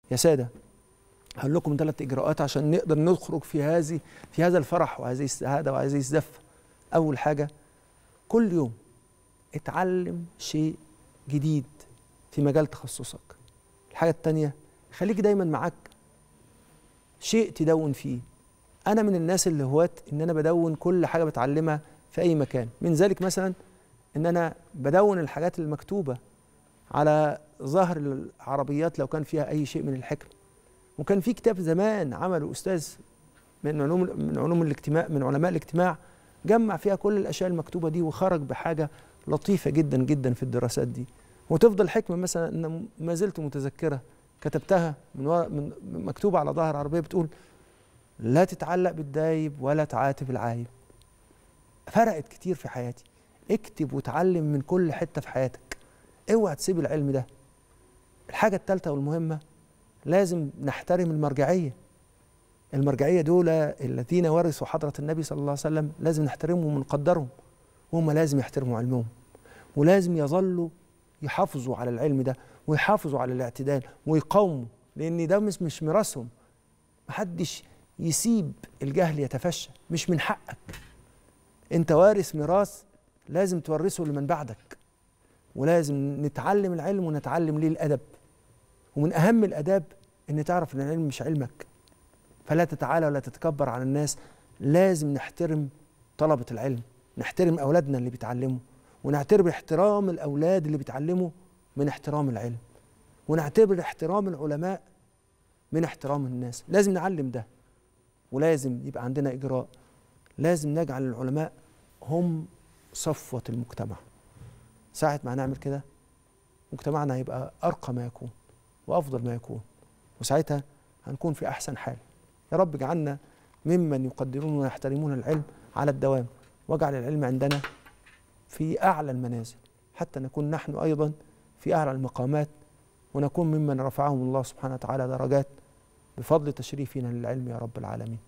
يا ساده هقول لكم ثلاث اجراءات عشان نقدر نخرج في هذه في هذا الفرح وهذه السعاده وهذه الزفه اول حاجه كل يوم اتعلم شيء جديد في مجال تخصصك الحاجه الثانيه خليك دايما معاك شيء تدون فيه انا من الناس اللي هوات ان انا بدون كل حاجه بتعلمها في اي مكان من ذلك مثلا ان انا بدون الحاجات المكتوبه على ظهر العربيات لو كان فيها اي شيء من الحكمه وكان في كتاب زمان عمله استاذ من علوم من علوم الاجتماع من علماء الاجتماع جمع فيها كل الاشياء المكتوبه دي وخرج بحاجه لطيفه جدا جدا في الدراسات دي وتفضل حكمه مثلا ان ما زلت متذكره كتبتها من, ورا من مكتوبه على ظهر عربيه بتقول لا تتعلق بالدايب ولا تعاتب العايب فرقت كتير في حياتي اكتب وتعلم من كل حته في حياتك اوعى تسيب العلم ده الحاجه الثالثه والمهمه لازم نحترم المرجعيه المرجعيه دول الذين ورثوا حضره النبي صلى الله عليه وسلم لازم نحترمهم ونقدرهم وهم لازم يحترموا علمهم ولازم يظلوا يحافظوا على العلم ده ويحافظوا على الاعتدال ويقاوموا لان ده مش مش ميراثهم محدش يسيب الجهل يتفشى مش من حقك انت وارث ميراث لازم تورثه لمن بعدك ولازم نتعلم العلم ونتعلم ليه الادب ومن اهم الاداب ان تعرف ان العلم مش علمك فلا تتعالى ولا تتكبر على الناس لازم نحترم طلبه العلم نحترم اولادنا اللي بيتعلموا ونعتبر احترام الاولاد اللي بيتعلموا من احترام العلم ونعتبر احترام العلماء من احترام الناس لازم نعلم ده ولازم يبقى عندنا اجراء لازم نجعل العلماء هم صفوه المجتمع ساعه ما هنعمل كده مجتمعنا هيبقى ارقى ما يكون وافضل ما يكون وساعتها هنكون في احسن حال يا رب اجعلنا ممن يقدرون ويحترمون العلم على الدوام واجعل العلم عندنا في اعلى المنازل حتى نكون نحن ايضا في اعلى المقامات ونكون ممن رفعهم الله سبحانه وتعالى درجات بفضل تشريفنا للعلم يا رب العالمين